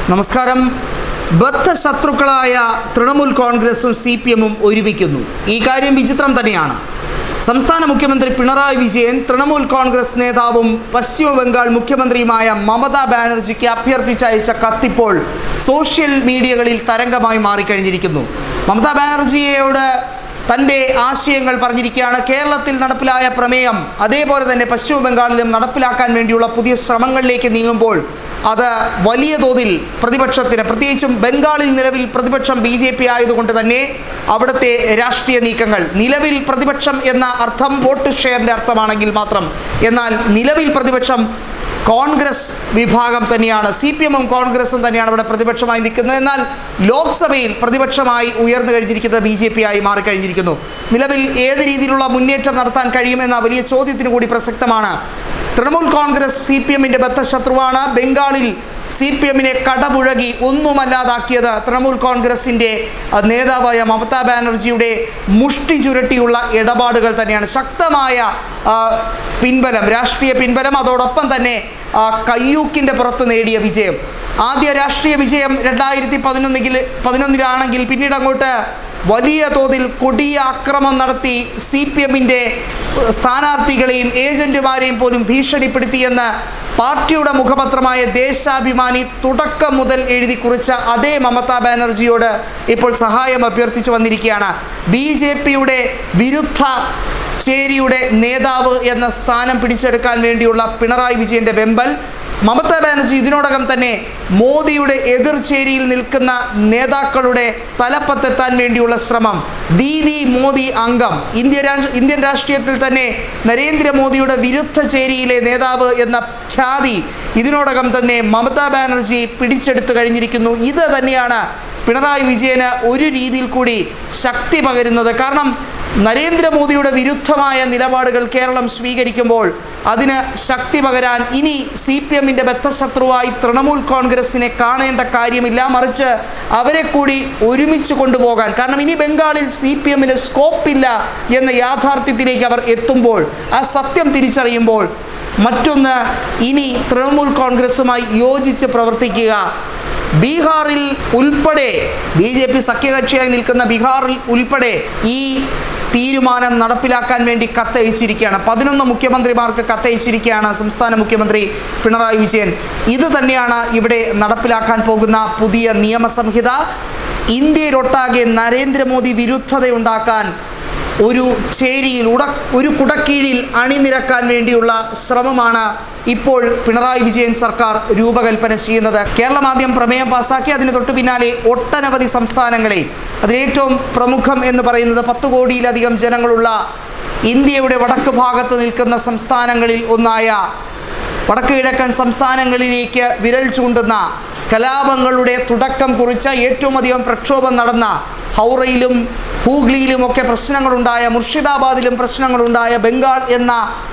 നമസ്കാരം ബദ്ധശത്രുക്കളായ തൃണമൂൽ കോൺഗ്രസും C P എമ്മും ഒരുമിക്കുന്നു ഈ കാര്യം വിചിത്രം തന്നെയാണ് സംസ്ഥാന മുഖ്യമന്ത്രി പിണറായി വിജയൻ തൃണമൂൽ കോൺഗ്രസ് നേതാവും പശ്ചിമ ബംഗാൾ മുഖ്യമന്ത്രിയുമായ മമതാ ബാനർജിക്ക് അഭ്യർത്ഥിച്ചയച്ച കത്തിപ്പോൾ സോഷ്യൽ മീഡിയകളിൽ തരംഗമായി മാറിക്കഴിഞ്ഞിരിക്കുന്നു മമതാ ബാനർജിയോട് തൻ്റെ ആശയങ്ങൾ പറഞ്ഞിരിക്കുകയാണ് കേരളത്തിൽ നടപ്പിലായ പ്രമേയം അതേപോലെ തന്നെ പശ്ചിമ ബംഗാളിലും നടപ്പിലാക്കാൻ വേണ്ടിയുള്ള പുതിയ ശ്രമങ്ങളിലേക്ക് നീങ്ങുമ്പോൾ അത് വലിയ തോതിൽ പ്രതിപക്ഷത്തിന് പ്രത്യേകിച്ചും ബംഗാളിൽ നിലവിൽ പ്രതിപക്ഷം ബി ജെ പി ആയതുകൊണ്ട് തന്നെ അവിടുത്തെ രാഷ്ട്രീയ നീക്കങ്ങൾ നിലവിൽ പ്രതിപക്ഷം എന്ന അർത്ഥം വോട്ട് ഷെയറിൻ്റെ അർത്ഥമാണെങ്കിൽ മാത്രം എന്നാൽ നിലവിൽ പ്രതിപക്ഷം കോൺഗ്രസ് വിഭാഗം തന്നെയാണ് സി പി എമ്മും കോൺഗ്രസും തന്നെയാണ് ഇവിടെ പ്രതിപക്ഷമായി നിൽക്കുന്നത് എന്നാൽ ലോക്സഭയിൽ പ്രതിപക്ഷമായി ഉയർന്നു കഴിഞ്ഞിരിക്കുന്നത് ബി ജെ പി ആയി മാറിക്കഴിഞ്ഞിരിക്കുന്നു നിലവിൽ ഏത് രീതിയിലുള്ള മുന്നേറ്റം നടത്താൻ കഴിയുമെന്ന വലിയ ചോദ്യത്തിന് കൂടി പ്രസക്തമാണ് തൃണമൂൽ കോൺഗ്രസ് സി പി എമ്മിൻ്റെ ബദ്ധശത്രുവാണ് ബംഗാളിൽ സി പി എമ്മിനെ കടപുഴകി ഒന്നുമല്ലാതാക്കിയത് തൃണമൂൽ കോൺഗ്രസിൻ്റെ അഹ്, നേതാവായ മമതാ ബാനർജിയുടെ മുഷ്ടി ചുരുട്ടിയുള്ള ഇടപാടുകൾ തന്നെയാണ് ശക്തമായ ആ, പിൻബലം രാഷ്ട്രീയ പിൻബലം അതോടൊപ്പം തന്നെ ആ, കയ്യൂക്കിൻ്റെ പുറത്ത് നേടിയ വിജയം ആദ്യ രാഷ്ട്രീയ വിജയം രണ്ടായിരത്തി പതിനൊന്നിൽ പതിനൊന്നിലാണെങ്കിൽ പിന്നീട് അങ്ങോട്ട് വലിയ തോതിൽ കൊടിയ അക്രമം നടത്തി സി പി എമ്മിൻ്റെ സ്ഥാനാർത്ഥികളെയും ഏജന്റുമാരെയും പോലും ഭീഷണിപ്പെടുത്തിയെന്ന് പാർട്ടിയുടെ മുഖപത്രമായ ദേശാഭിമാനി തുടക്കം മുതൽ എഴുതി കുറിച്ച അതേ മമതാ ബാനർജിയോട് ഇപ്പോൾ സഹായം അഭ്യർത്ഥിച്ചു വന്നിരിക്കുകയാണ് ബി ജെ പിയുടെ വിരുദ്ധ ചേരിയുടെ നേതാവ് എന്ന സ്ഥാനം പിടിച്ചെടുക്കാൻ വേണ്ടിയുള്ള പിണറായി വിജയന്റെ വെമ്പൽ മമതാ ബാനർജി ഇതിനോടകം തന്നെ മോദിയുടെ എതിർചേരിയിൽ നിൽക്കുന്ന നേതാക്കളുടെ തലപ്പത്തെത്താൻ വേണ്ടിയുള്ള ശ്രമം ദീദി മോദി അംഗം ഇന്ത്യ രാ- ഇന്ത്യൻ രാഷ്ട്രീയത്തിൽ തന്നെ നരേന്ദ്രമോദിയുടെ വിരുദ്ധ ചേരിയിലെ നേതാവ് എന്ന ഖ്യാതി ഇതിനോടകം തന്നെ മമതാ ബാനർജി പിടിച്ചെടുത്തു കഴിഞ്ഞിരിക്കുന്നു ഇത് തന്നെയാണ് പിണറായി വിജയന് ഒരു രീതിയിൽ കൂടി ശക്തി പകരുന്നത് കാരണം നരേന്ദ്രമോദിയുടെ വിരുദ്ധമായ നിലപാടുകൾ കേരളം സ്വീകരിക്കുമ്പോൾ അതിന് ശക്തി പകരാൻ ഇനി സി പി എമ്മിൻ്റെ ബദ്ധശത്രുവായി തൃണമൂൽ കോൺഗ്രസിനെ കാണേണ്ട കാര്യമില്ല മറിച്ച് അവരെ കൂടി ഒരുമിച്ച് കൊണ്ടുപോകാൻ കാരണം ഇനി ബംഗാളിൽ സി പി എമ്മിന് സ്കോപ്പില്ല എന്ന യാഥാർത്ഥ്യത്തിലേക്ക് അവർ എത്തുമ്പോൾ ആ സത്യം തിരിച്ചറിയുമ്പോൾ മറ്റൊന്ന് ഇനി തൃണമൂൽ കോൺഗ്രസുമായി യോജിച്ച് പ്രവർത്തിക്കുക ബീഹാറിൽ ഉൾപ്പെടെ ബി ജെ പി സഖ്യകക്ഷിയായി നിൽക്കുന്ന ബീഹാറിൽ ഉൾപ്പെടെ ഈ തീരുമാനം നടപ്പിലാക്കാൻ വേണ്ടി കത്തയച്ചിരിക്കുകയാണ് പതിനൊന്ന് മുഖ്യമന്ത്രിമാർക്ക് കത്തയച്ചിരിക്കുകയാണ് സംസ്ഥാന മുഖ്യമന്ത്രി പിണറായി വിജയൻ ഇത് തന്നെയാണ് ഇവിടെ നടപ്പിലാക്കാൻ പോകുന്ന പുതിയ നിയമസംഹിത ഇന്ത്യയിലൊട്ടാകെ നരേന്ദ്രമോദി വിരുദ്ധതയുണ്ടാക്കാൻ ഒരു ചേരിയിൽ ഉട ഒരു കുടക്കീഴിൽ അണിനിരക്കാൻ വേണ്ടിയുള്ള ശ്രമമാണ് ഇപ്പോൾ പിണറായി വിജയൻ സർക്കാർ രൂപകൽപ്പന ചെയ്യുന്നത് കേരളം ആദ്യം പ്രമേയം പാസാക്കി അതിന് തൊട്ടു പിന്നാലെ ഒട്ടനവധി സംസ്ഥാനങ്ങളെ അതിലേറ്റവും പ്രമുഖം എന്ന് പറയുന്നത് പത്ത് കോടിയിലധികം ജനങ്ങളുള്ള ഇന്ത്യയുടെ വടക്ക് ഭാഗത്ത് നിൽക്കുന്ന സംസ്ഥാനങ്ങളിൽ ഒന്നായ വടക്ക് കിഴക്കൻ സംസ്ഥാനങ്ങളിലേക്ക് വിരൽ ചൂണ്ടുന്ന കലാപങ്ങളുടെ തുടക്കം കുറിച്ച ഏറ്റവും അധികം പ്രക്ഷോഭം നടന്ന ഹൗറയിലും ഹൂഗ്ലിയിലുമൊക്കെ പ്രശ്നങ്ങളുണ്ടായ മുർഷിദാബാദിലും പ്രശ്നങ്ങളുണ്ടായ ബംഗാൾ എന്ന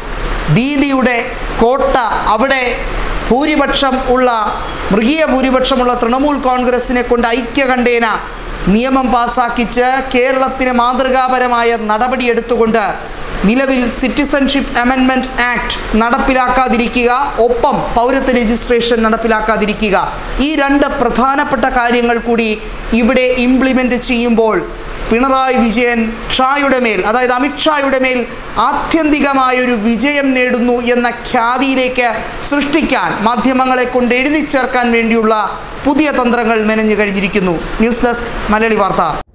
ദീദിയുടെ കോട്ട അവിടെ ഭൂരിപക്ഷം ഉള്ള മൃഗീയ ഭൂരിപക്ഷമുള്ള തൃണമൂൽ കോൺഗ്രസിനെ കൊണ്ട് ഐക്യകണ്ഠേന നിയമം പാസാക്കിച്ച് കേരളത്തിന് മാതൃകാപരമായ നടപടിയെടുത്തുകൊണ്ട് നിലവിൽ സിറ്റിസൺഷിപ്പ് അമെൻമെൻറ്റ് ആക്ട് നടപ്പിലാക്കാതിരിക്കുക ഒപ്പം പൗരത്വ രജിസ്ട്രേഷൻ നടപ്പിലാക്കാതിരിക്കുക ഈ രണ്ട് പ്രധാനപ്പെട്ട കാര്യങ്ങൾ കൂടി ഇവിടെ ഇംപ്ലിമെൻ്റ് ചെയ്യുമ്പോൾ പിണറായി വിജയൻ ഷായുടെ മേൽ അതായത് അമിത്ഷായുടെ മേൽ ആത്യന്തികമായൊരു വിജയം നേടുന്നു എന്ന ഖ്യാതിയിലേക്ക് സൃഷ്ടിക്കാൻ മാധ്യമങ്ങളെ കൊണ്ട് എഴുതി ചേർക്കാൻ വേണ്ടിയുള്ള പുതിയ തന്ത്രങ്ങൾ മെനഞ്ഞു കഴിഞ്ഞിരിക്കുന്നു ന്യൂസ് ഡെസ്ക് മലയാളി വാർത്ത